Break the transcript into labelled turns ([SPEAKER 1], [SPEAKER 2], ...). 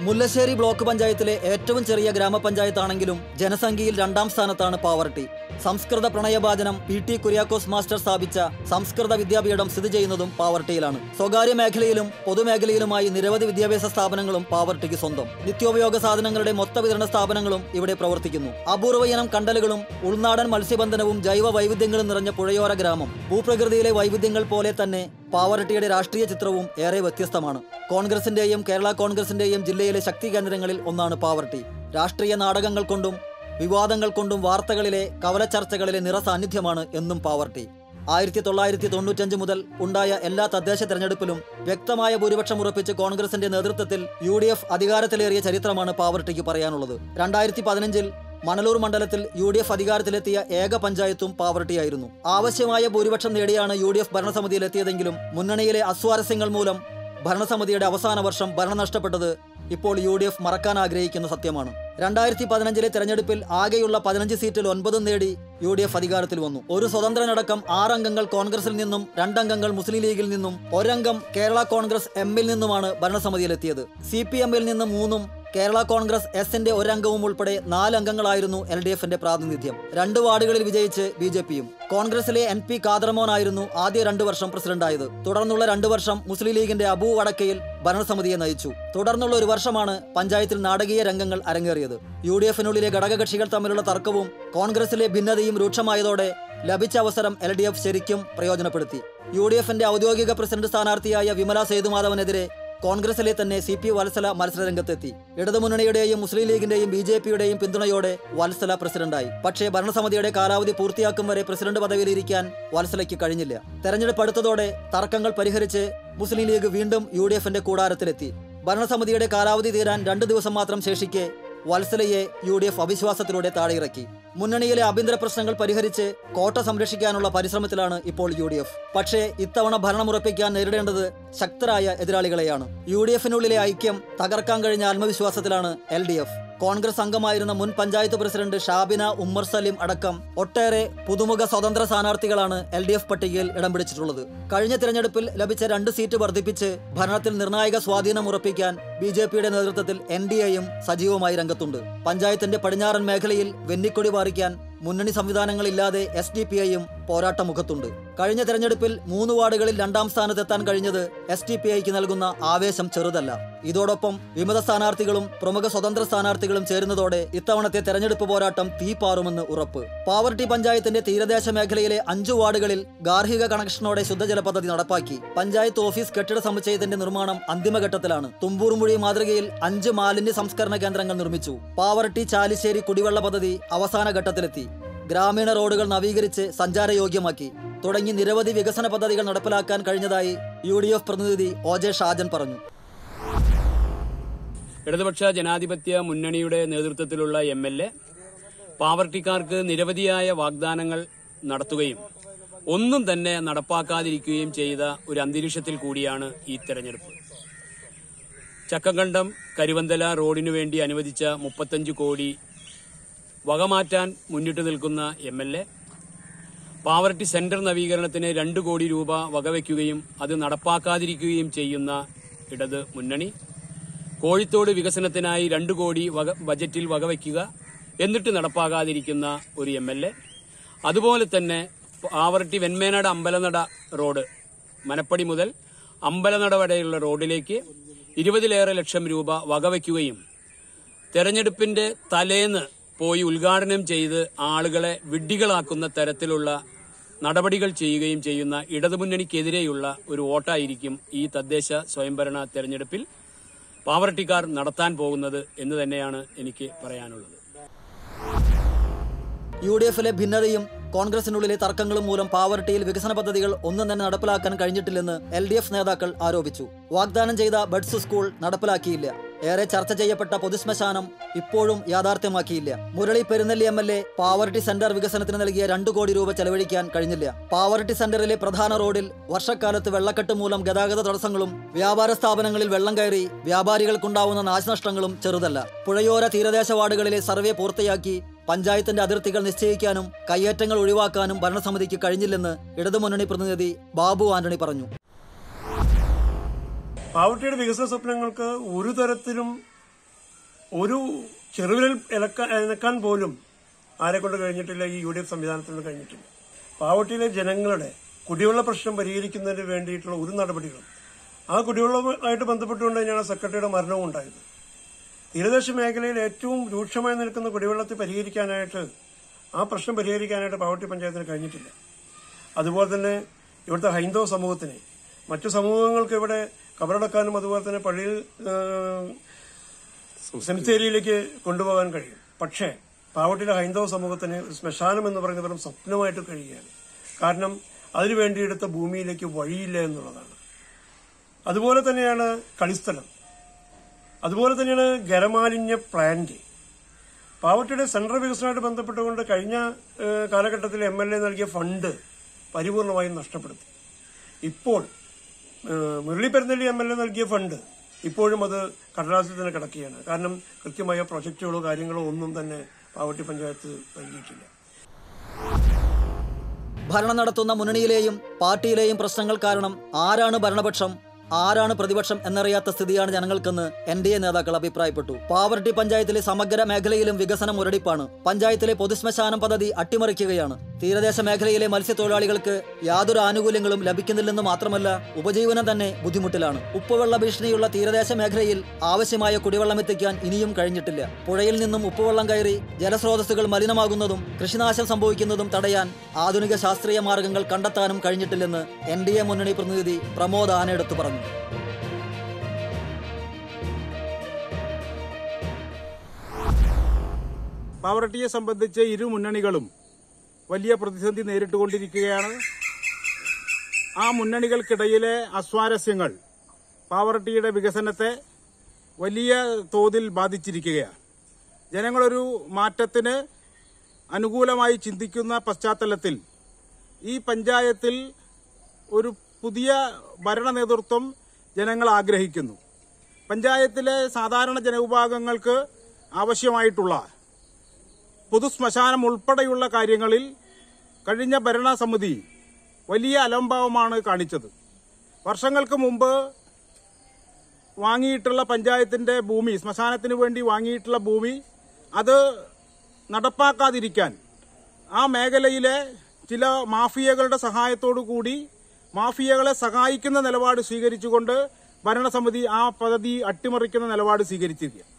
[SPEAKER 1] Mullassery block പഞ്ചായത്തിലെ ഏറ്റവും ചെറിയ ഗ്രാമപഞ്ചായത്താണെങ്കിലും ജനസംഖ്യയിൽ രണ്ടാം സ്ഥാനത്താണ് പാവർട്ടി സംസ്കൃത പ്രണയഭാജനം പി ടി കുര്യാക്കോസ് മാസ്റ്റർ സ്ഥാപിച്ച സംസ്കൃത വിദ്യാപീഠം സ്ഥിതി ചെയ്യുന്നതും പാവർട്ടിയിലാണ് സ്വകാര്യ മേഖലയിലും പൊതുമേഖലയിലുമായി നിരവധി വിദ്യാഭ്യാസ സ്ഥാപനങ്ങളും പാവർട്ടിക്ക് സ്വന്തം നിത്യോപയോഗ സാധനങ്ങളുടെ മൊത്ത വിതരണ സ്ഥാപനങ്ങളും ഇവിടെ പ്രവർത്തിക്കുന്നു അപൂർവ ഇനം കണ്ടലുകളും ഉൾനാടൻ മത്സ്യബന്ധനവും ജൈവ വൈവിധ്യങ്ങളും നിറഞ്ഞ പുഴയോര ഗ്രാമം ഭൂപ്രകൃതിയിലെ വൈവിധ്യങ്ങൾ പോലെ തന്നെ പാവറട്ടിയുടെ രാഷ്ട്രീയ ചിത്രവും ഏറെ വ്യത്യസ്തമാണ് കോൺഗ്രസിന്റെയും കേരള കോൺഗ്രസിന്റെയും ജില്ലയിലെ ശക്തി കേന്ദ്രങ്ങളിൽ ഒന്നാണ് പാവർട്ടി രാഷ്ട്രീയ നാടകങ്ങൾ കൊണ്ടും വിവാദങ്ങൾ കൊണ്ടും വാർത്തകളിലെ കവല ചർച്ചകളിലെ നിറസാന്നിധ്യമാണ് എന്നും പാവർട്ടി ആയിരത്തി തൊള്ളായിരത്തി തൊണ്ണൂറ്റഞ്ച് മുതൽ ഉണ്ടായ എല്ലാ തദ്ദേശ തെരഞ്ഞെടുപ്പിലും വ്യക്തമായ ഭൂരിപക്ഷം ഉറപ്പിച്ച് കോൺഗ്രസിന്റെ നേതൃത്വത്തിൽ യു ഡി എഫ് അധികാരത്തിലേറിയ ചരിത്രമാണ് പാവർട്ടിക്ക് പറയാനുള്ളത് രണ്ടായിരത്തി പതിനഞ്ചിൽ മണലൂർ മണ്ഡലത്തിൽ യു ഡി എഫ് അധികാരത്തിലെത്തിയ ഏക പഞ്ചായത്തും പാവർട്ടിയായിരുന്നു ആവശ്യമായ ഭൂരിപക്ഷം നേടിയാണ് യു ഡി എഫ് ഭരണസമിതിയിലെത്തിയതെങ്കിലും മുന്നണിയിലെ അസ്വാരസ്യങ്ങൾ മൂലം ഭരണസമിതിയുടെ അവസാന വർഷം ഭരണം നഷ്ടപ്പെട്ടത് ഇപ്പോൾ യു ഡി എഫ് മറക്കാൻ ആഗ്രഹിക്കുന്ന സത്യമാണ് രണ്ടായിരത്തി പതിനഞ്ചിലെ തെരഞ്ഞെടുപ്പിൽ ആകെയുള്ള പതിനഞ്ച് സീറ്റിൽ ഒൻപതും നേടി യു ഡി എഫ് അധികാരത്തിൽ വന്നു ഒരു സ്വതന്ത്രനടക്കം ആറംഗങ്ങൾ കോൺഗ്രസിൽ നിന്നും രണ്ടംഗങ്ങൾ മുസ്ലിം ലീഗിൽ നിന്നും ഒരംഗം കേരള കോൺഗ്രസ് എമ്മിൽ നിന്നുമാണ് ഭരണസമിതിയിലെത്തിയത് സി പി എമ്മിൽ നിന്ന് മൂന്നും കേരള കോൺഗ്രസ് എസിന്റെ ഒരംഗവും ഉൾപ്പെടെ നാല് അംഗങ്ങളായിരുന്നു എൽ ഡി എഫിന്റെ പ്രാതിനിധ്യം രണ്ട് വാർഡുകളിൽ വിജയിച്ച് ബി ജെ പിയും കോൺഗ്രസിലെ എൻ പി കാദർമോനായിരുന്നു ആദ്യ രണ്ടു വർഷം പ്രസിഡന്റായത് തുടർന്നുള്ള രണ്ടു വർഷം മുസ്ലിം ലീഗിന്റെ അബു വടക്കയിൽ ഭരണസമിതിയെ നയിച്ചു തുടർന്നുള്ള ഒരു വർഷമാണ് പഞ്ചായത്തിൽ നാടകീയ രംഗങ്ങൾ അരങ്ങേറിയത് യു ഡി എഫിനുള്ളിലെ ഘടകകക്ഷികൾ തമ്മിലുള്ള തർക്കവും കോൺഗ്രസിലെ ഭിന്നതയും രൂക്ഷമായതോടെ ലഭിച്ച അവസരം എൽ ഡി എഫ് ശരിക്കും പ്രയോജനപ്പെടുത്തി യു ഡി എഫിന്റെ ഔദ്യോഗിക പ്രസിഡന്റ് സ്ഥാനാർത്ഥിയായ വിമല സേതുമാധവനെതിരെ കോൺഗ്രസിലെ തന്നെ സി പി വത്സല മത്സരരംഗത്തെത്തി ഇടതുമുന്നണിയുടെയും മുസ്ലിം ലീഗിന്റെയും ബി ജെ പിയുടെയും പിന്തുണയോടെ വത്സല പ്രസിഡന്റായി പക്ഷേ ഭരണസമിതിയുടെ കാലാവധി പൂർത്തിയാക്കും വരെ പ്രസിഡന്റ് പദവിയിലിരിക്കാൻ വത്സലയ്ക്ക് കഴിഞ്ഞില്ല തെരഞ്ഞെടുപ്പ് അടുത്തതോടെ തർക്കങ്ങൾ പരിഹരിച്ച് മുസ്ലിം ലീഗ് വീണ്ടും യു ഡി എഫിന്റെ കൂടാരത്തിലെത്തി ഭരണസമിതിയുടെ കാലാവധി തീരാൻ രണ്ടു ദിവസം മാത്രം ശേഷിക്കെ വത്സലയെ യു ഡി എഫ് അവിശ്വാസത്തിലൂടെ താഴെയിറക്കി മുന്നണിയിലെ ആഭ്യന്തര പ്രശ്നങ്ങൾ പരിഹരിച്ച് കോട്ട സംരക്ഷിക്കാനുള്ള പരിശ്രമത്തിലാണ് ഇപ്പോൾ യു ഡി എഫ് പക്ഷേ ഇത്തവണ ഭരണമുറപ്പിക്കാൻ നേരിടേണ്ടത് ശക്തരായ എതിരാളികളെയാണ് യു ഡി എഫിനുള്ളിലെ ഐക്യം തകർക്കാൻ കഴിഞ്ഞ ആത്മവിശ്വാസത്തിലാണ് എൽ ഡി എഫ് കോൺഗ്രസ് അംഗമായിരുന്ന മുൻ പഞ്ചായത്ത് പ്രസിഡന്റ് ഷാബിന ഉമ്മർ സലീം അടക്കം ഒട്ടേറെ പുതുമുഖ സ്വതന്ത്ര സ്ഥാനാർത്ഥികളാണ് എൽ ഡി എഫ് പട്ടികയിൽ ഇടം പിടിച്ചിട്ടുള്ളത് കഴിഞ്ഞ തിരഞ്ഞെടുപ്പിൽ ലഭിച്ച രണ്ട് സീറ്റ് വർദ്ധിപ്പിച്ച് ഭരണത്തിൽ നിർണായക സ്വാധീനം ഉറപ്പിക്കാൻ ബി ജെ പിയുടെ നേതൃത്വത്തിൽ എൻ ഡി എയും സജീവമായി രംഗത്തുണ്ട് പഞ്ചായത്തിന്റെ പടിഞ്ഞാറൻ മേഖലയിൽ വെന്നിക്കൊടി പാറിക്കാൻ മുന്നണി സംവിധാനങ്ങളില്ലാതെ എസ് ഡി പി ഐയും പോരാട്ടമുഖത്തുണ്ട് കഴിഞ്ഞ തെരഞ്ഞെടുപ്പിൽ മൂന്ന് വാർഡുകളിൽ രണ്ടാം സ്ഥാനത്തെത്താൻ കഴിഞ്ഞത് എസ് ഡി പി ഐക്ക് നൽകുന്ന ആവേശം ചെറുതല്ല ഇതോടൊപ്പം വിമത സ്ഥാനാർത്ഥികളും പ്രമുഖ സ്വതന്ത്ര സ്ഥാനാർത്ഥികളും ചേരുന്നതോടെ ഇത്തവണത്തെ തെരഞ്ഞെടുപ്പ് പോരാട്ടം തീപാറുമെന്ന് ഉറപ്പ് പാവർട്ടി പഞ്ചായത്തിന്റെ തീരദേശ മേഖലയിലെ അഞ്ചു വാർഡുകളിൽ ഗാർഹിക കണക്ഷനോടെ ശുദ്ധജല പദ്ധതി നടപ്പാക്കി പഞ്ചായത്ത് ഓഫീസ് കെട്ടിട സമുച്ചയത്തിന്റെ നിർമ്മാണം അന്തിമഘട്ടത്തിലാണ് തുമ്പൂർമുഴി മാതൃകയിൽ അഞ്ച് മാലിന്യ സംസ്കരണ കേന്ദ്രങ്ങൾ നിർമ്മിച്ചു പാവർട്ടി ചാലിശ്ശേരി കുടിവെള്ള പദ്ധതി അവസാന ഘട്ടത്തിലെത്തി ഗ്രാമീണ റോഡുകൾ നവീകരിച്ച് സഞ്ചാരയോഗ്യമാക്കി തുടങ്ങി നിരവധി വികസന പദ്ധതികൾ നടപ്പിലാക്കാൻ കഴിഞ്ഞതായി യു ഡി എഫ് പ്രതിനിധി ഒ ജെ ഷാജൻ പറഞ്ഞു
[SPEAKER 2] ഇടതുപക്ഷ ജനാധിപത്യ മുന്നണിയുടെ നേതൃത്വത്തിലുള്ള എം എൽ എ പാവർട്ടിക്കാർക്ക് നിരവധിയായ വാഗ്ദാനങ്ങൾ നടത്തുകയും ഒന്നും തന്നെ നടപ്പാക്കാതിരിക്കുകയും ചെയ്ത ഒരു അന്തരീക്ഷത്തിൽ കൂടിയാണ് ഈ തെരഞ്ഞെടുപ്പ് ചക്കങ്കണ്ടം കരുവന്തല റോഡിനു വേണ്ടി അനുവദിച്ച മുപ്പത്തഞ്ച് കോടി വകമാറ്റാൻ മുന്നിട്ട് നിൽക്കുന്ന M L A Pavaratty centre നവീകരണത്തിന് രണ്ട് കോടി രൂപ വകവയ്ക്കുകയും അത് നടപ്പാക്കാതിരിക്കുകയും ചെയ്യുന്ന ഇടത് മുന്നണി കോഴിത്തോട് വികസനത്തിനായി രണ്ട് കോടി വക ബജറ്റിൽ വകവയ്ക്കുക എന്നിട്ട് നടപ്പാകാതിരിക്കുന്ന ഒരു എം എൽ എ അതുപോലെ തന്നെ പാവർട്ടി വെൺമേനട അമ്പലനട റോഡ് മനപ്പടി മുതൽ അമ്പലനട വരെയുള്ള റോഡിലേക്ക് ഇരുപതിലേറെ ലക്ഷം രൂപ വകവയ്ക്കുകയും തെരഞ്ഞെടുപ്പിന്റെ തലേന്ന് പോയി ഉദ്ഘാടനം ചെയ്ത് ആളുകളെ വിഡ്ഢികളാക്കുന്ന തരത്തിലുള്ള നടപടികൾ ചെയ്യുകയും ചെയ്യുന്ന ഇടതുമുന്നണിക്കെതിരെയുള്ള ഒരു വോട്ടായിരിക്കും ഈ തദ്ദേശ സ്വയംഭരണ തെരഞ്ഞെടുപ്പിൽ പാവർട്ടിക്കാർ നടത്താൻ പോകുന്നത് എന്ന് തന്നെയാണ് എനിക്ക് പറയാനുള്ളത്
[SPEAKER 1] യു ഡി എഫിലെ ഭിന്നതയും കോൺഗ്രസിനുള്ളിലെ തർക്കങ്ങളും മൂലം പാവർട്ടിയിൽ വികസന പദ്ധതികൾ ഒന്നും തന്നെ നടപ്പിലാക്കാൻ കഴിഞ്ഞിട്ടില്ലെന്ന് എൽ ഡി എഫ് നേതാക്കൾ ആരോപിച്ചു വാഗ്ദാനം ചെയ്ത ബഡ്സ് സ്കൂൾ നടപ്പിലാക്കിയില്ല ഏറെ ചർച്ച ചെയ്യപ്പെട്ട പൊതുശ്മശാനം ഇപ്പോഴും യാഥാർത്ഥ്യമാക്കിയില്ല Murali Perunnelli M L A Pavaratty centre വികസനത്തിന് നൽകിയ രണ്ടു കോടി രൂപ ചെലവഴിക്കാൻ കഴിഞ്ഞില്ല പാവർട്ടി സെന്ററിലെ പ്രധാന റോഡിൽ വർഷക്കാലത്ത് വെള്ളക്കെട്ട് മൂലം ഗതാഗത തടസ്സങ്ങളും വ്യാപാര സ്ഥാപനങ്ങളിൽ വെള്ളം കയറി വ്യാപാരികൾക്കുണ്ടാവുന്ന നാശനഷ്ടങ്ങളും ചെറുതല്ല പുഴയോര തീരദേശ വാർഡുകളിലെ സർവേ പൂർത്തിയാക്കി പഞ്ചായത്തിന്റെ അതിർത്തികൾ നിശ്ചയിക്കാനും കയ്യേറ്റങ്ങൾ ഒഴിവാക്കാനും ഭരണസമിതിക്ക് കഴിഞ്ഞില്ലെന്ന് ഇടതുമുന്നണി പ്രതിനിധി ബാബു ആന്റണി പറഞ്ഞു
[SPEAKER 3] പാവട്ടിയുടെ വികസന സ്വപ്നങ്ങൾക്ക് ഒരു തരത്തിലും ഒരു ചെറുവിരൽ ഇലക്കാൻ ഇലക്കാൻ പോലും ആരെ കൊണ്ട് കഴിഞ്ഞിട്ടില്ല ഈ യു ഡി എഫ് സംവിധാനത്തിന് കഴിഞ്ഞിട്ടില്ല പാവട്ടിയിലെ ജനങ്ങളുടെ കുടിവെള്ള പ്രശ്നം പരിഹരിക്കുന്നതിന് വേണ്ടിയിട്ടുള്ള ഒരു നടപടികളും ആ കുടിവെള്ളവുമായിട്ട് ബന്ധപ്പെട്ടുകൊണ്ട് തന്നെയാണ് സെക്രട്ടറിയുടെ മരണവും ഉണ്ടായത് തീരദേശ മേഖലയിൽ ഏറ്റവും രൂക്ഷമായി നിൽക്കുന്ന കുടിവെള്ളത്തെ പരിഹരിക്കാനായിട്ട് ആ പ്രശ്നം പരിഹരിക്കാനായിട്ട് പാവട്ടി പഞ്ചായത്തിന് കഴിഞ്ഞിട്ടില്ല അതുപോലെ തന്നെ ഇവിടുത്തെ ഹൈന്ദവ സമൂഹത്തിന് മറ്റു സമൂഹങ്ങൾക്ക് ഇവിടെ കബറടക്കാനും അതുപോലെ തന്നെ പള്ളിയിൽ സെമിത്തേരിയിലേക്ക് കൊണ്ടുപോകാൻ കഴിയും പക്ഷേ പാവട്ടിലെ ഹൈന്ദവ സമൂഹത്തിന് ഒരു ശ്മശാനം എന്ന് പറയുന്ന വെറും സ്വപ്നമായിട്ട് കഴിയുകയാണ് കാരണം അതിനു വേണ്ടിയെടുത്ത ഭൂമിയിലേക്ക് വഴിയില്ല എന്നുള്ളതാണ് അതുപോലെ തന്നെയാണ് കളിസ്ഥലം അതുപോലെ തന്നെയാണ് ഖരമാലിന്യ പ്ലാന്റ് പാവട്ടിയുടെ സെൻട്രൽ വികസനമായിട്ട് ബന്ധപ്പെട്ടുകൊണ്ട് കഴിഞ്ഞ ഏഹ്, കാലഘട്ടത്തിൽ എം എൽ എ നൽകിയ ഫണ്ട് പരിപൂർണമായും നഷ്ടപ്പെടുത്തി ഇപ്പോൾ ഏഹ്, Murali Perunnelli M L A നൽകിയ ഫണ്ട് ഇപ്പോഴും അത് കടലാസിൽ തന്നെ കിടക്കുകയാണ് കാരണം കൃത്യമായ പ്രൊജക്റ്റുകളോ കാര്യങ്ങളോ ഒന്നും തന്നെ പാവട്ടി പഞ്ചായത്ത് നൽകിയിട്ടില്ല
[SPEAKER 1] ഭരണം നടത്തുന്ന മുന്നണിയിലെയും പാർട്ടിയിലെയും പ്രശ്നങ്ങൾ കാരണം ആരാണ് ഭരണപക്ഷം ആരാണ് പ്രതിപക്ഷം എന്നറിയാത്ത സ്ഥിതിയാണ് ജനങ്ങൾക്കെന്ന് എൻ ഡി എ നേതാക്കൾ അഭിപ്രായപ്പെട്ടു പാവർട്ടി പഞ്ചായത്തിലെ സമഗ്ര മേഖലയിലും വികസനം മുരടിപ്പാണ് പഞ്ചായത്തിലെ പൊതുശ്മശാനം പദ്ധതി അട്ടിമറിക്കുകയാണ് തീരദേശ മേഖലയിലെ മത്സ്യത്തൊഴിലാളികൾക്ക് യാതൊരു ആനുകൂല്യങ്ങളും ലഭിക്കുന്നില്ലെന്ന് മാത്രമല്ല ഉപജീവനം തന്നെ ബുദ്ധിമുട്ടിലാണ് ഉപ്പുവെള്ള ഭീഷണിയുള്ള തീരദേശ മേഖലയിൽ ആവശ്യമായ കുടിവെള്ളം എത്തിക്കാൻ ഇനിയും കഴിഞ്ഞിട്ടില്ല പുഴയിൽ നിന്നും ഉപ്പുവെള്ളം കയറി ജലസ്രോതസ്സുകൾ മലിനമാകുന്നതും കൃഷിനാശം സംഭവിക്കുന്നതും തടയാൻ ആധുനിക ശാസ്ത്രീയ മാർഗങ്ങൾ കണ്ടെത്താനും കഴിഞ്ഞിട്ടില്ലെന്ന് എൻ ഡി എ മുന്നണി പ്രതിനിധി പ്രമോദ് ആനയെടുത്ത് പറഞ്ഞു
[SPEAKER 4] പാവറട്ടിയെ സംബന്ധിച്ച് ഇരു മുന്നണികളും വലിയ പ്രതിസന്ധി നേരിട്ടുകൊണ്ടിരിക്കുകയാണ് ആ മുന്നണികൾക്കിടയിലെ അസ്വാരസ്യങ്ങൾ പാവറട്ടിയുടെ വികസനത്തെ വലിയ തോതിൽ ബാധിച്ചിരിക്കുകയാണ് ജനങ്ങളൊരു മാറ്റത്തിന് അനുകൂലമായി ചിന്തിക്കുന്ന പശ്ചാത്തലത്തിൽ ഈ പഞ്ചായത്തിൽ ഒരു പുതിയ ഭരണ നേതൃത്വം ജനങ്ങൾ ആഗ്രഹിക്കുന്നു പഞ്ചായത്തിലെ സാധാരണ ജനവിഭാഗങ്ങൾക്ക് ആവശ്യമായിട്ടുള്ള പൊതുശ്മശാനം ഉൾപ്പെടെയുള്ള കാര്യങ്ങളിൽ കഴിഞ്ഞ ഭരണസമിതി വലിയ അലംഭാവമാണ് കാണിച്ചത് വർഷങ്ങൾക്ക് മുമ്പ് വാങ്ങിയിട്ടുള്ള പഞ്ചായത്തിന്റെ ഭൂമി ശ്മശാനത്തിന് വേണ്ടി വാങ്ങിയിട്ടുള്ള ഭൂമി അത് നടപ്പാക്കാതിരിക്കാൻ ആ മേഖലയിലെ ചില മാഫിയകളുടെ സഹായത്തോടു കൂടി മാഫിയകളെ സഹായിക്കുന്ന നിലപാട് സ്വീകരിച്ചുകൊണ്ട് ഭരണസമിതി ആ പദ്ധതി അട്ടിമറിക്കുന്ന നിലപാട് സ്വീകരിച്ചിരിക്കുക